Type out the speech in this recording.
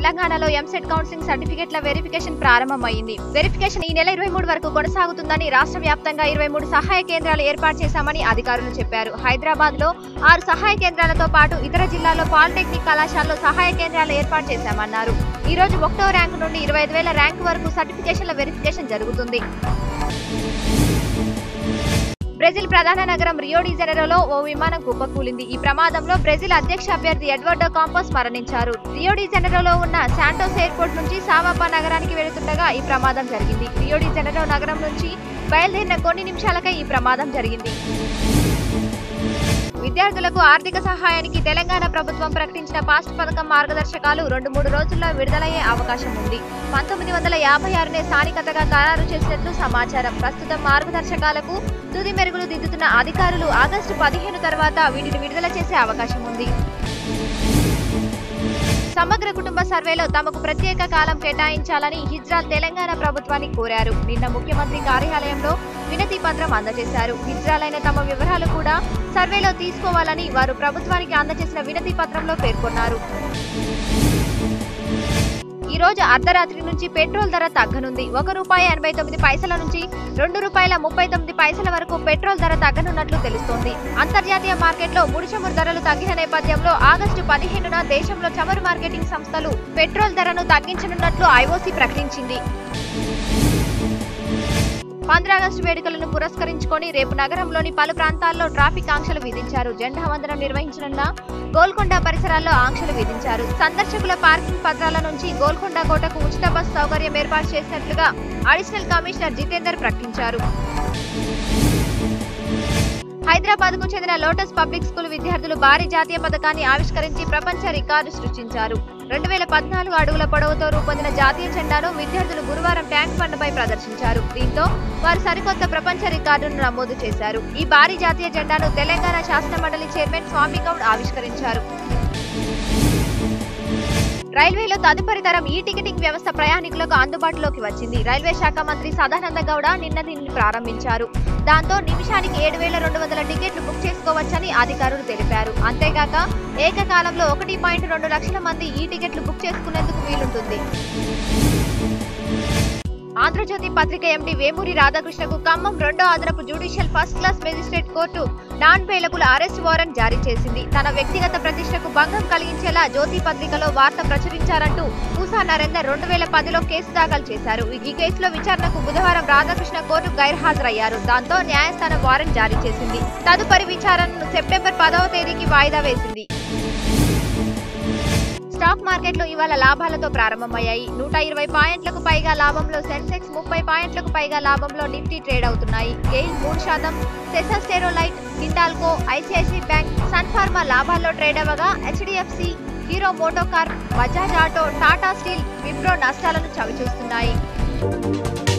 తెలంగాణలో EAMCET counselling సర్టిఫికెట్ల verification ప్రారంభమైంది వెరిఫికేషన్ ఈ నెల ఇరవై మూడు వరకు కొనసాగుతుందని రాష్ట్ర వ్యాప్తంగా ఇరవై మూడు సహాయ కేంద్రాలు ఏర్పాటు చేశామని అధికారులు చెప్పారు హైదరాబాద్ లో ఆరు సహాయ కేంద్రాలతో పాటు ఇతర జిల్లాల్లో పాలిటెక్నిక్ కళాశాలలో సహాయ కేంద్రాలు ఏర్పాటు చేశామన్నారు ఈ రోజు ఒకటో ర్యాంకు నుండి ఇరవై ఐదు వేల ర్యాంకు వరకు సర్టిఫికేషన్ల వెరిఫికేషన్ జరుగుతుంది బ్రెజిల్ ప్రధాన నగరం రియో డి జెనెరోలో ఓ విమానం కుప్పకూలింది ఈ ప్రమాదంలో బ్రెజిల్ అధ్యక్ష అభ్యర్థి ఎడ్వర్డో కాంపస్ మరణించారు రియో డి జెనెరోలో ఉన్న శాంటోస్ ఎయిర్పోర్ట్ నుంచి సావాపా నగరానికి వెళుతుండగా ఈ ప్రమాదం జరిగింది రియో డి జెనెరో నగరం నుంచి బయలుదేరిన కొన్ని నిమిషాలకే ఈ ప్రమాదం జరిగింది విద్యార్థులకు ఆర్థిక సహాయానికి తెలంగాణ ప్రభుత్వం ప్రకటించిన పాస్ట్ పథకం మార్గదర్శకాలు రెండు మూడు రోజుల్లో విడుదలయ్యే అవకాశం ఉంది పంతొమ్మిది వందల యాభై ఆరునే స్థానికతగా ఖరారు చేసినట్లు సమాచారం ప్రస్తుతం మార్గదర్శకాలకు తుది మెరుగులు దిద్దుతున్న అధికారులు ఆగస్టు పదిహేను తర్వాత వీటిని విడుదల చేసే అవకాశం ఉంది సమగ్ర కుటుంబ సర్వేలో తమకు ప్రత్యేక కాలం కేటాయించాలని హిజ్రాల్ తెలంగాణ ప్రభుత్వాన్ని కోరారు నిన్న ముఖ్యమంత్రి కార్యాలయంలో వినతి పత్రం అందజేశారు హిజ్రాల్ అయిన తమ వివరాలు కూడా సర్వేలో తీసుకోవాలని వారు ప్రభుత్వానికి అందజేసిన వినతి పత్రంలో పేర్కొన్నారు ఈ రోజు అర్ధరాత్రి నుంచి పెట్రోల్ ధర తగ్గనుంది ఒక రూపాయి ఎనభై తొమ్మిది పైసల నుంచి రెండు రూపాయల ముప్పై తొమ్మిది పైసల వరకు పెట్రోల్ ధర తగ్గనున్నట్లు తెలుస్తోంది అంతర్జాతీయ మార్కెట్లో ముడి చమురు ధరలు తగ్గిన నేపథ్యంలో ఆగస్టు పదిహేనున దేశంలో చమురు మార్కెటింగ్ సంస్థలు పెట్రోల్ ధరను తగ్గించనున్నట్లు ఐఓసీ ప్రకటించింది పంద్రాగస్టు వేడుకలను పురస్కరించుకొని రేపు నగరంలోని పలు ప్రాంతాల్లో ట్రాఫిక్ ఆంక్షలు విధించారు జెండా వందనం నిర్వహించనున్న గోల్కొండ పరిసరాల్లో ఆంక్షలు విధించారు సందర్శకుల పార్కింగ్ పత్రాల నుంచి గోల్కొండ కోటకు ఉచిత బస్ సౌకర్యం ఏర్పాటు చేసినట్లుగా అడిషనల్ కమిషనర్ జితేందర్ ప్రకటించారు హైదరాబాద్ కు చెందిన లోటస్ పబ్లిక్ స్కూల్ విద్యార్థులు భారీ జాతీయ పథకాన్ని ఆవిష్కరించి ప్రపంచ రికార్డు సృష్టించారు రెండు వేల పద్నాలుగు అడుగుల పొడవుతో రూపొందిన జాతీయ జెండాను విద్యార్థులు గురువారం ట్యాంక్ బండ్పై ప్రదర్శించారు దీంతో వారు సరికొత్త ప్రపంచ రికార్డును నమోదు చేశారు ఈ భారీ జాతీయ జెండాను తెలంగాణ శాసన మండలి చైర్మన్ స్వామి గౌడ్ ఆవిష్కరించారు రైల్వేలో తదుపరి తరం ఈ టికెటింగ్ వ్యవస్థ ప్రయాణికులకు అందుబాటులోకి వచ్చింది రైల్వే శాఖ మంత్రి సదానంద గౌడ నిన్న దీన్ని ప్రారంభించారు దాంతో నిమిషానికి ఏడు వేల రెండు వందల టికెట్లు బుక్ చేసుకోవచ్చని అధికారులు తెలిపారు అంతేగాక ఏకకాలంలో ఒకటి పాయింట్ రెండు లక్షల మంది ఈ టికెట్లు బుక్ చేసుకునేందుకు వీలుంటుంది ఆంధ్రజ్యోతి పత్రిక ఎండి వేమూరి రాధాకృష్ణకు ఖమ్మం రెండో అదనపు judicial first class magistrate court non bailable arrest warrant జారీ చేసింది తన వ్యక్తిగత ప్రతిష్టకు భంగం కలిగించేలా జ్యోతి పత్రికలో వార్త ప్రచురించారంటూ పూసా నరేందర్ రెండు వేల పదిలో కేసు దాఖలు చేశారు ఈ కేసులో విచారణకు బుధవారం రాధాకృష్ణ కోర్టు గైర్హాజరయ్యారు దాంతో న్యాయస్థానం వారెంట్ జారీ చేసింది తదుపరి విచారణను సెప్టెంబర్ పదవ తేదీకి వాయిదా వేసింది స్టాక్ మార్కెట్లు ఇవాళ లాభాలతో ప్రారంభమయ్యాయి నూట ఇరవై పాయింట్లకు పైగా లాభంలో సెన్సెక్స్ ముప్పై పాయింట్లకు పైగా లాభంలో నిఫ్టీ ట్రేడ్ అవుతున్నాయి గెయిల్ మూడు శాతం సెసస్టెరోలైట్ Hindalco ICICI bank Sun Pharma లాభాల్లో ట్రేడ్ అవ్వగా HDFC Hero MotoCorp Bajaj Auto Tata Steel Wipro నష్టాలను చవిచూస్తున్నాయి